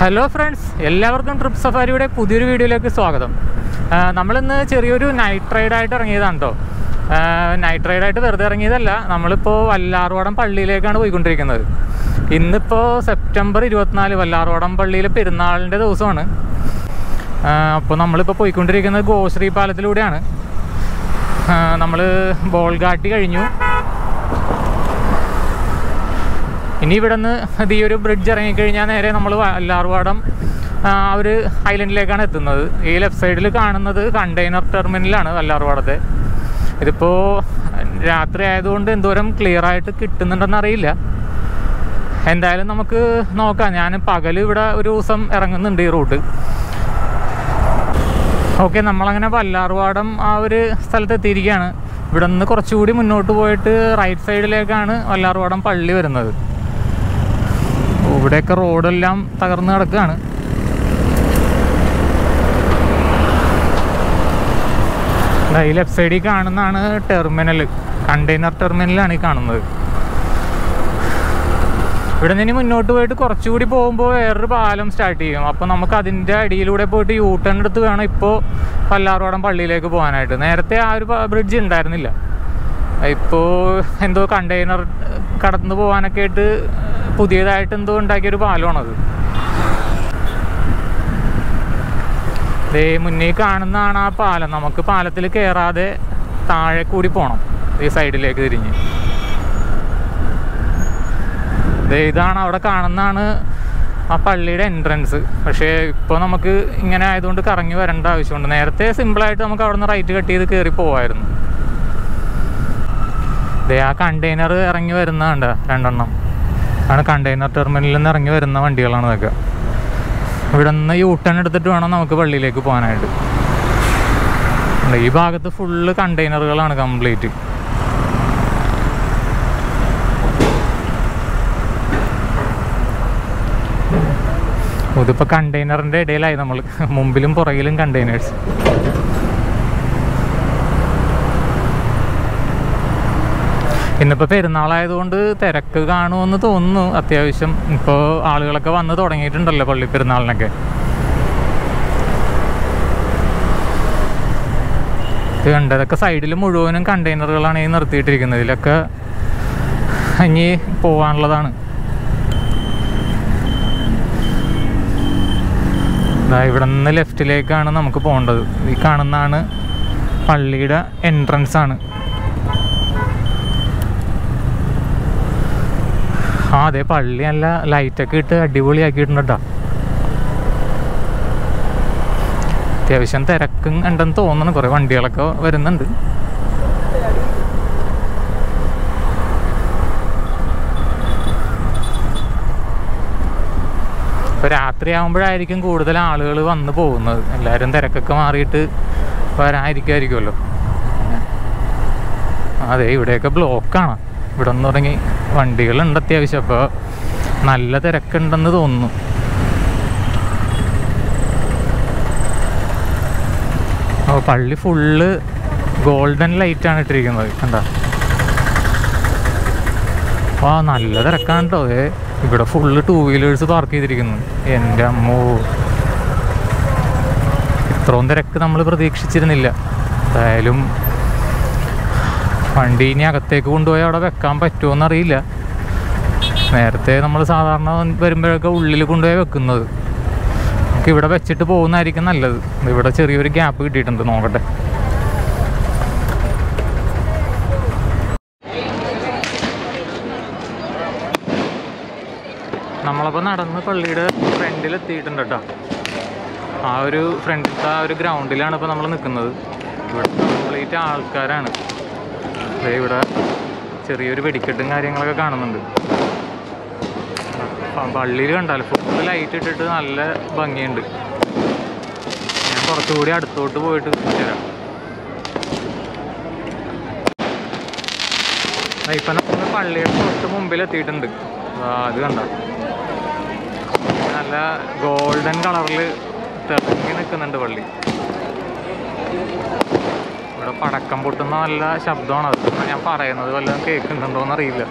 Hello friends എല്ലാവർക്കും trip സഫാരിയുടെ പുതിയൊരു വീഡിയോയിലേക്ക് സ്വാഗതം ആ, നമ്മളിന്ന് ചെറിയൊരു നൈറ്റ് റൈഡായിട്ട് ഇറങ്ങിയതാണ് കേട്ടോ നൈറ്റ് റൈഡായിട്ട് വെറുതെ ഇറങ്ങിയതല്ല നമ്മളിപ്പോൾ വല്ലാർവാടം പള്ളിയിലേക്കാണ് പോയിക്കൊണ്ടിരിക്കുന്നത് ഇന്നിപ്പോൾ സെപ്റ്റംബർ ഇരുപത്തിനാല് വല്ലാർവാടം പള്ളിയിലെ പെരുന്നാളിൻ്റെ ദിവസമാണ് അപ്പോൾ നമ്മളിപ്പോൾ പോയിക്കൊണ്ടിരിക്കുന്നത് ഗോശ്രീ പാലത്തിലൂടെയാണ് നമ്മൾ ബോൾഗാട്ടി കഴിഞ്ഞു ഇനി ഇവിടെ നിന്ന് ഈ ഒരു ബ്രിഡ്ജ് ഇറങ്ങിക്കഴിഞ്ഞാൽ നേരെ നമ്മൾ വല്ലാർവാടം ആ ഒരു ഐലൻഡിലേക്കാണ് എത്തുന്നത് ഈ ലെഫ്റ്റ് സൈഡിൽ കാണുന്നത് കണ്ടെയ്നർ ടെർമിനലാണ് വല്ലാർവാടത്തെ ഇതിപ്പോൾ രാത്രി ആയതുകൊണ്ട് എന്തോരം ക്ലിയർ ആയിട്ട് കിട്ടുന്നുണ്ടെന്ന് അറിയില്ല എന്തായാലും നമുക്ക് നോക്കാം ഞാൻ പകൽ ഇവിടെ ഒരു ദിവസം ഇറങ്ങുന്നുണ്ട് ഈ റൂട്ട് ഓക്കെ നമ്മളങ്ങനെ വല്ലാർവാടം ആ ഒരു സ്ഥലത്ത് എത്തിയിരിക്കുകയാണ് ഇവിടെ നിന്ന് കുറച്ചുകൂടി മുന്നോട്ട് പോയിട്ട് റൈറ്റ് സൈഡിലേക്കാണ് വല്ലാർവാടം പള്ളി വരുന്നത് ഇവിടെയൊക്കെ റോഡെല്ലാം തകർന്ന് കിടക്കുകയാണ് ദാ ഈ ലെഫ്റ്റ് സൈഡിൽ കാണുന്നതാണ് ടെർമിനൽ കണ്ടെയ്നർ ടെർമിനലാണ് ഈ കാണുന്നത് ഇവിടെ നിന്ന് ഇനി മുന്നോട്ട് പോയിട്ട് കുറച്ചുകൂടി പോകുമ്പോൾ വേറൊരു പാലം സ്റ്റാർട്ട് ചെയ്യും അപ്പോൾ നമുക്ക് അതിൻ്റെ അടിയിലൂടെ പോയിട്ട് യൂ ടേൺ എടുത്ത് വേണം ഇപ്പോൾ പല്ലാറോടം പള്ളിയിലേക്ക് പോകാനായിട്ട് നേരത്തെ ആ ഒരു ബ്രിഡ്ജ് ഉണ്ടായിരുന്നില്ല ഇപ്പോൾ എന്തോ കണ്ടെയ്നർ കടന്നു പോകാനൊക്കെ ആയിട്ട് പുതിയതായിട്ട് എന്തോ ഉണ്ടാക്കിയൊരു പാലമാണത് ദേ മുന്നിൽ കാണുന്നതാണ് ആ പാലം നമുക്ക് പാലത്തിൽ കയറാതെ താഴെ കൂടി പോകണം ഈ സൈഡിലേക്ക് തിരിഞ്ഞ് ദേ ഇതാണ് അവിടെ കാണുന്നതാണ് ആ പള്ളിയുടെ എൻട്രൻസ് പക്ഷേ ഇപ്പോൾ നമുക്ക് ഇങ്ങനെ ആയതുകൊണ്ട് കറങ്ങി വരേണ്ട ആവശ്യമുണ്ട് നേരത്തെ സിമ്പിളായിട്ട് നമുക്ക് അവിടെ നിന്ന് റൈറ്റ് കട്ട് ചെയ്ത് കയറി പോവായിരുന്നു ദേ ആ കണ്ടെയ്നർ ഇറങ്ങി വരുന്നതുണ്ട് രണ്ടെണ്ണം ആണ് കണ്ടെയ്നർ ടെർമിനലിൽ നിന്ന് ഇറങ്ങി വരുന്ന വണ്ടികളാണ് ഇതൊക്കെ ഇവിടെ നിന്ന് യൂ ടേൺ എടുത്തിട്ട് വേണം നമുക്ക് പള്ളിയിലേക്ക് പോകാനായിട്ട് ഉണ്ട്. ഈ ഭാഗത്ത് ഫുള്ള് കണ്ടെയ്നറുകളാണ് കംപ്ലീറ്റ് ഇതിപ്പോൾ കണ്ടെയ്നറിൻ്റെ ഇടയിലായി നമ്മൾ മുമ്പിലും പുറകിലും കണ്ടെയ്നേഴ്സ് ഇന്നിപ്പോൾ പെരുന്നാളായതുകൊണ്ട് തിരക്ക് കാണുമെന്ന് തോന്നുന്നു അത്യാവശ്യം ഇപ്പോൾ ആളുകളൊക്കെ വന്ന് തുടങ്ങിയിട്ടുണ്ടല്ലോ പള്ളി പെരുന്നാളിനൊക്കെ ഇത് കണ്ട ഇതൊക്കെ സൈഡിൽ മുഴുവനും കണ്ടെയ്നറുകളാണ് ഈ നിർത്തിയിട്ടിരിക്കുന്നത് ഇതിലൊക്കെ ഇനി പോവാനുള്ളതാണ് ദാ ഇവിടെ നിന്ന് ലെഫ്റ്റിലേക്കാണ് നമുക്ക് പോകേണ്ടത് ഈ കാണുന്നതാണ് പള്ളിയുടെ എൻട്രൻസ് ആണ് ആ അതെ പള്ളി നല്ല ലൈറ്റൊക്കെ ഇട്ട് അടിപൊളിയാക്കിയിട്ടുണ്ട് കേട്ടോ അത്യാവശ്യം തിരക്കും ഉണ്ടെന്ന് തോന്നുന്നു കുറേ വണ്ടികളൊക്കെ വരുന്നുണ്ട് ഇപ്പോൾ രാത്രി ആകുമ്പോഴായിരിക്കും കൂടുതൽ ആളുകൾ വന്ന് പോകുന്നത് എല്ലാവരും തിരക്കൊക്കെ മാറിയിട്ട് വരാതിരിക്കുമായിരിക്കുമല്ലോ അതെ ഇവിടെയൊക്കെ ബ്ലോക്കാണ് ഇവിടെ നിന്ന് തുടങ്ങി വണ്ടികളുണ്ട് അത്യാവശ്യം അപ്പോൾ നല്ല തിരക്കുണ്ടെന്ന് തോന്നുന്നു ഓ പള്ളി ഫുള്ള് ഗോൾഡൻ ലൈറ്റാണ് ഇട്ടിരിക്കുന്നത് കണ്ട ആ നല്ല തിരക്കാണ് കേട്ടോ ഏ ഇവിടെ ഫുള്ള് ടൂ വീലേഴ്സ് പാർക്ക് ചെയ്തിരിക്കുന്നു എൻ്റെ അമ്മോ ഇത്രയും തിരക്ക് നമ്മൾ പ്രതീക്ഷിച്ചിരുന്നില്ല എന്തായാലും വണ്ടി ഇനി അകത്തേക്ക് കൊണ്ടുപോയി അവിടെ വെക്കാൻ പറ്റുമോ എന്നറിയില്ല നേരത്തെ നമ്മൾ സാധാരണ വരുമ്പോഴൊക്കെ ഉള്ളിൽ കൊണ്ടുപോയി വെക്കുന്നത് നമുക്ക് ഇവിടെ വെച്ചിട്ട് പോകുന്നതായിരിക്കും നല്ലത് ഇവിടെ ചെറിയൊരു ഗ്യാപ്പ് കിട്ടിയിട്ടുണ്ട് നോക്കട്ടെ നമ്മളപ്പോൾ നടന്ന് പള്ളിയുടെ ഫ്രണ്ടിൽ എത്തിയിട്ടുണ്ട് കേട്ടോ ആ ഒരു ഫ്രണ്ടിലത്തെ ആ ഒരു ഗ്രൗണ്ടിലാണ് ഇപ്പോൾ നമ്മൾ നിൽക്കുന്നത് ഇവിടെ കംപ്ലീറ്റ് ആൾക്കാരാണ് ദേ ഇവിടെ ചെറിയൊരു വെടിക്കെട്ടും കാര്യങ്ങളൊക്കെ കാണുന്നുണ്ട് പള്ളിയിൽ കണ്ടാലും ഫുള്ള് ലൈറ്റ് ഇട്ടിട്ട് നല്ല ഭംഗിയുണ്ട് ഞാൻ കുറച്ചുകൂടി അടുത്തോട്ട് പോയിട്ട് തരാം ഇപ്പം നമ്മൾ പള്ളിയുടെ തൊട്ട് മുമ്പിൽ എത്തിയിട്ടുണ്ട് ആ, അത് കണ്ട നല്ല ഗോൾഡൻ കളറിൽ തിളങ്ങി നിൽക്കുന്നുണ്ട് പള്ളി ഇവിടെ പടക്കം പൊട്ടുന്ന നല്ല ശബ്ദമാണ് അത് ഞാൻ പറയുന്നത് വല്ലതും കേൾക്കുന്നുണ്ടോന്ന് അറിയില്ല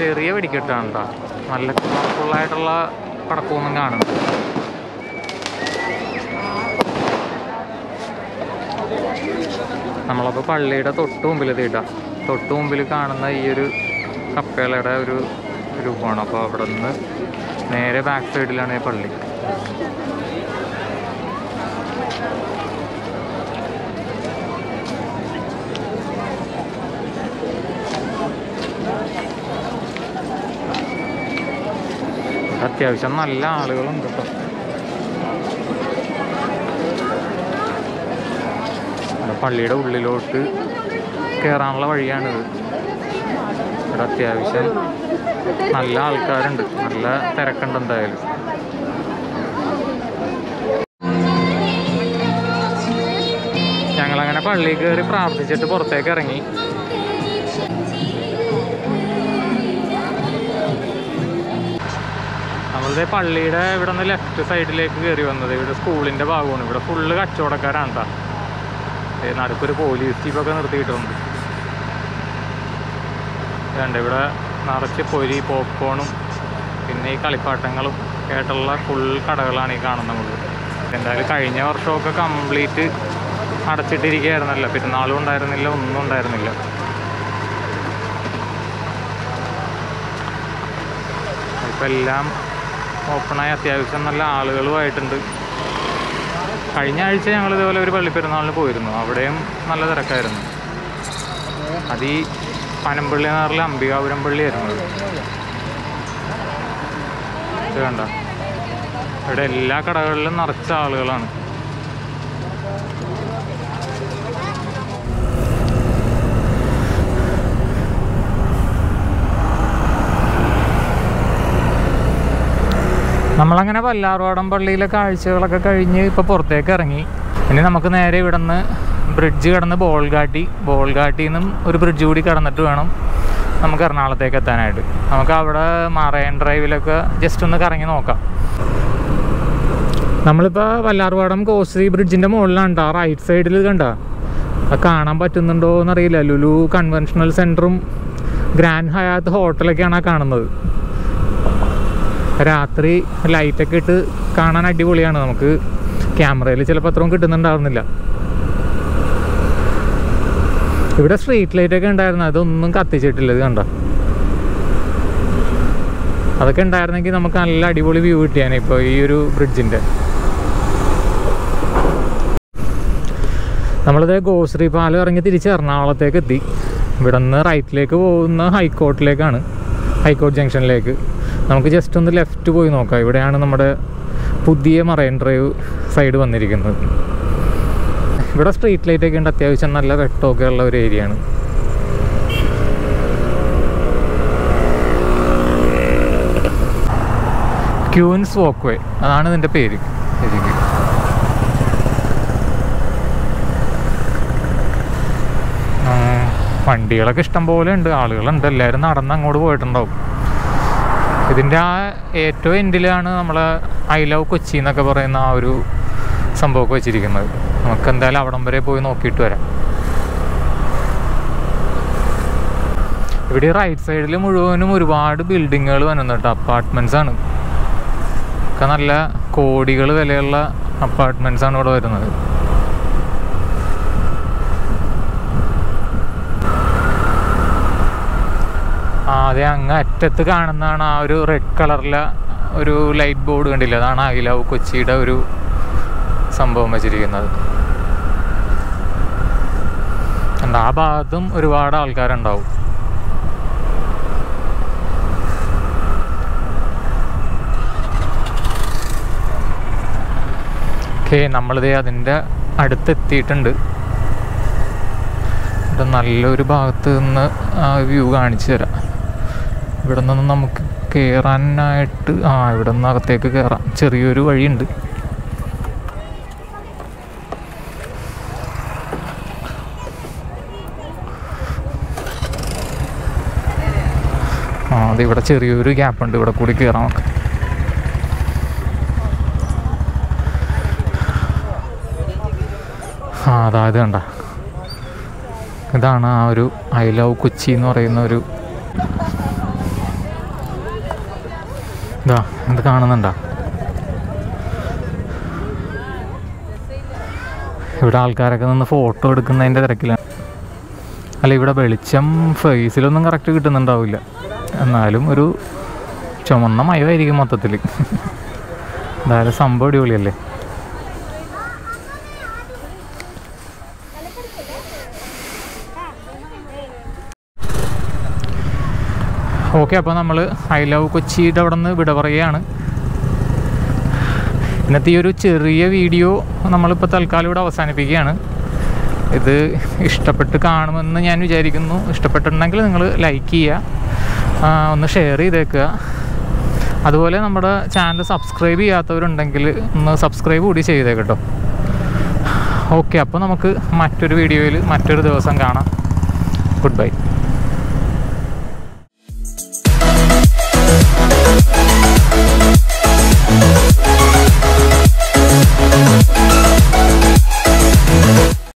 ചെറിയ വെടിക്കെട്ടാണ് കേട്ടോ നല്ല കളർഫുള്ളായിട്ടുള്ള പടക്കമൊന്നും കാണുന്നു നമ്മളപ്പോൾ പള്ളിയുടെ തൊട്ട് മുമ്പിൽ തീട്ടാ തൊട്ട് മുമ്പിൽ കാണുന്ന ഈ ഒരു കപ്പേളയുടെ ഒരു രൂപമാണ് അപ്പോൾ അവിടെ നിന്ന് നേരെ ബാക്ക് സൈഡിലാണ് ഈ പള്ളി അത്യാവശ്യം നല്ല ആളുകളുണ്ട് കേട്ടോ ഇവിടെ പള്ളിയുടെ ഉള്ളിലോട്ട് കയറാനുള്ള വഴിയാണിത് ഇവിടെ അത്യാവശ്യം നല്ല ആൾക്കാരുണ്ട് നല്ല തിരക്കുണ്ട് എന്തായാലും ഞങ്ങളങ്ങനെ പള്ളിയിൽ കയറി പ്രാർത്ഥിച്ചിട്ട് പുറത്തേക്ക് ഇറങ്ങി നമ്മളുടെ പള്ളിയുടെ ഇവിടെ നിന്ന് ലെഫ്റ്റ് സൈഡിലേക്ക് കയറി വന്നത് ഇവിടെ സ്കൂളിൻ്റെ ഭാഗമാണ് ഇവിടെ ഫുള്ള് കച്ചവടക്കാരാണ് കേട്ടോ ദേ നടുക്കൊരു പോലീസ് ജീപ്പൊക്കെ നിർത്തിയിട്ടുണ്ട് ഇതുണ്ട് ഇവിടെ നിറച്ച് പൊരി പോപ്കോണും പിന്നെ ഈ കളിപ്പാട്ടങ്ങളും ആയിട്ടുള്ള ഫുൾ കടകളാണ് ഈ കാണുന്നത് നമുക്ക് എന്തായാലും കഴിഞ്ഞ വർഷമൊക്കെ കംപ്ലീറ്റ് അടച്ചിട്ടിരിക്കുകയായിരുന്നല്ലോ പെരുന്നാളും ഉണ്ടായിരുന്നില്ല ഒന്നും ഉണ്ടായിരുന്നില്ല ഇപ്പം എല്ലാം ഓപ്പണായി അത്യാവശ്യം നല്ല ആളുകളുമായിട്ടുണ്ട് കഴിഞ്ഞ ആഴ്ച ഞങ്ങൾ ഇതുപോലെ ഒരു പള്ളിപ്പെരുന്നാളിന് പോയിരുന്നു അവിടെയും നല്ല തിരക്കായിരുന്നു അത് ഈ പനമ്പള്ളി എന്ന് പറഞ്ഞാൽ അംബികാപുരം പള്ളിയായിരുന്നു അത്. ഇത് കണ്ട ഇവിടെ എല്ലാ കടകളിലും നിറച്ച ആളുകളാണ് നമ്മളങ്ങനെ പല്ലാർവാടം പള്ളിയിലെ കാഴ്ചകളൊക്കെ കഴിഞ്ഞ് ഇപ്പോൾ പുറത്തേക്ക് ഇറങ്ങി ഇനി നമുക്ക് നേരെ ഇവിടെ നിന്ന് ബ്രിഡ്ജ് കടന്ന് ബോൾഗാട്ടി ബോൾഗാട്ടിയിൽ നിന്നും ഒരു ബ്രിഡ്ജ് കൂടി കടന്നിട്ട് വേണം നമുക്ക് എറണാകുളത്തേക്ക് എത്താനായിട്ട് നമുക്ക് അവിടെ മറൈൻ ഡ്രൈവിലൊക്കെ ജസ്റ്റ് ഒന്ന് കറങ്ങി നോക്കാം നമ്മളിപ്പോൾ വല്ലാർവാടം കോശ്രീ ബ്രിഡ്ജിൻ്റെ മുകളിലാണ് കേട്ടോ റൈറ്റ് സൈഡിൽ കണ്ട അത് കാണാൻ പറ്റുന്നുണ്ടോ എന്നറിയില്ല ലുലു കൺവെൻഷണൽ സെൻറ്ററും ഗ്രാൻഡ് ഹയാത്ത് ഹോട്ടലൊക്കെയാണ് ആ കാണുന്നത് രാത്രി ലൈറ്റൊക്കെ ഇട്ട് കാണാൻ അടിപൊളിയാണ് നമുക്ക് ക്യാമറയിൽ ചിലപ്പോൾ അത്രയും കിട്ടുന്നുണ്ടാവുന്നില്ല ഇവിടെ സ്ട്രീറ്റ് ലൈറ്റ് ഒക്കെ ഉണ്ടായിരുന്നു അതൊന്നും കത്തിച്ചിട്ടില്ല ഇത് കണ്ടോ അതൊക്കെ ഉണ്ടായിരുന്നെങ്കിൽ നമുക്ക് നല്ല അടിപൊളി വ്യൂ കിട്ടിയാണ് ഇപ്പോൾ ഈ ഒരു ബ്രിഡ്ജിൻ്റെ നമ്മളിത് ഗോശ്രീ പാലം ഇറങ്ങി തിരിച്ച് എറണാകുളത്തേക്ക് എത്തി ഇവിടെ നിന്ന് റൈറ്റിലേക്ക് പോകുന്ന ഹൈക്കോർട്ടിലേക്കാണ് ഹൈക്കോർട്ട് ജംഗ്ഷനിലേക്ക് നമുക്ക് ജസ്റ്റ് ഒന്ന് ലെഫ്റ്റ് പോയി നോക്കാം ഇവിടെയാണ് നമ്മുടെ പുതിയ മറൈൻ ഡ്രൈവ് സൈഡ് വന്നിരിക്കുന്നത് ഇവിടെ സ്ട്രീറ്റ് ലൈറ്റ് ഒക്കെ ഉണ്ട് അത്യാവശ്യം നല്ല വെട്ടമൊക്കെ ഉള്ള ഒരു ഏരിയ ആണ് ക്യൂൻസ് വാക്ക് വേ അതാണ് ഇതിൻ്റെ പേര് ശരിക്കും ആ, വണ്ടികളൊക്കെ ഇഷ്ടം പോലെ ഉണ്ട് ആളുകളുണ്ട് എല്ലാവരും നടന്ന് അങ്ങോട്ട് പോയിട്ടുണ്ടാവും ഇതിൻ്റെ ആ ഏറ്റവും എൻഡിലാണ് നമ്മൾ ഐ ലവ് കൊച്ചി എന്നൊക്കെ പറയുന്ന ആ ഒരു സംഭവമൊക്കെ വെച്ചിരിക്കുന്നത് നമുക്ക് എന്തായാലും അവിടം വരെ പോയി നോക്കിയിട്ട് വരാം ഇവിടെ റൈറ്റ് സൈഡിൽ മുഴുവനും ഒരുപാട് ബിൽഡിങ്ങുകൾ വന്നുണ്ട് അപ്പാർട്ട്മെൻറ്റ്സ് ആണ് ഒക്കെ നല്ല കോടികൾ വിലയുള്ള അപ്പാർട്ട്മെൻറ്റ്സ് ആണ് ഇവിടെ വരുന്നത് ആ അതെ അങ്ങ് അറ്റത്ത് കാണുന്നതാണ് ആ ഒരു റെഡ് കളറിലെ ഒരു ലൈറ്റ് ബോർഡ് കണ്ടില്ല അതാണ് ഐ ലവ് കൊച്ചിയുടെ ഒരു സംഭവം വെച്ചിരിക്കുന്നത് കണ്ടോ, ആ ഭാഗത്തും ഒരുപാട് ആൾക്കാരുണ്ടാവും ഓക്കെ നമ്മളിതേ അതിൻ്റെ അടുത്തെത്തിയിട്ടുണ്ട് ഇവിടെ നല്ലൊരു ഭാഗത്ത് നിന്ന് ആ വ്യൂ കാണിച്ചു തരാം ഇവിടെ നിന്ന് നമുക്ക് കയറാനായിട്ട് ആ ഇവിടെ നിന്ന് അകത്തേക്ക് കയറാം ചെറിയൊരു വഴിയുണ്ട് ആ അത് ഇവിടെ ചെറിയൊരു ഗ്യാപ്പ് ഉണ്ട് ഇവിടെ കൂടി കയറാം നമുക്ക് ആ അതായത് കണ്ട ഇതാണ് ആ ഒരു ഐ ലവ് കൊച്ചി എന്ന് പറയുന്ന ഒരു ഇത് കാണുന്നുണ്ടോ ഇവിടെ ആൾക്കാരൊക്കെ നിന്ന് ഫോട്ടോ എടുക്കുന്നതിൻ്റെ തിരക്കിലാണ് അല്ല ഇവിടെ വെളിച്ചം ഫേസിലൊന്നും കറക്റ്റ് കിട്ടുന്നുണ്ടാവില്ല എന്നാലും ഒരു ചുമന്ന മയമായിരിക്കും മൊത്തത്തിൽ എന്തായാലും സംഭവം അടിപൊളിയല്ലേ ഓക്കെ അപ്പോൾ നമ്മൾ ഐ ലവ് കൊച്ചിയുടെ അവിടെ നിന്ന് വിട പറയുകയാണ് ഇന്നത്തെ ഈ ഒരു ചെറിയ വീഡിയോ നമ്മളിപ്പോൾ തൽക്കാലം ഇവിടെ അവസാനിപ്പിക്കുകയാണ് ഇത് ഇഷ്ടപ്പെട്ട് കാണുമെന്ന് ഞാൻ വിചാരിക്കുന്നു ഇഷ്ടപ്പെട്ടിട്ടുണ്ടെങ്കിൽ നിങ്ങൾ ലൈക്ക് ചെയ്യുക ആ, ഒന്ന് ഷെയർ ചെയ്തേക്കുക അതുപോലെ നമ്മുടെ ചാനൽ സബ്സ്ക്രൈബ് ചെയ്യാത്തവരുണ്ടെങ്കിൽ ഒന്ന് സബ്സ്ക്രൈബ് കൂടി ചെയ്തേക്കട്ടോ ഓക്കെ അപ്പോൾ നമുക്ക് മറ്റൊരു വീഡിയോയിൽ മറ്റൊരു ദിവസം കാണാം ഗുഡ് ബൈ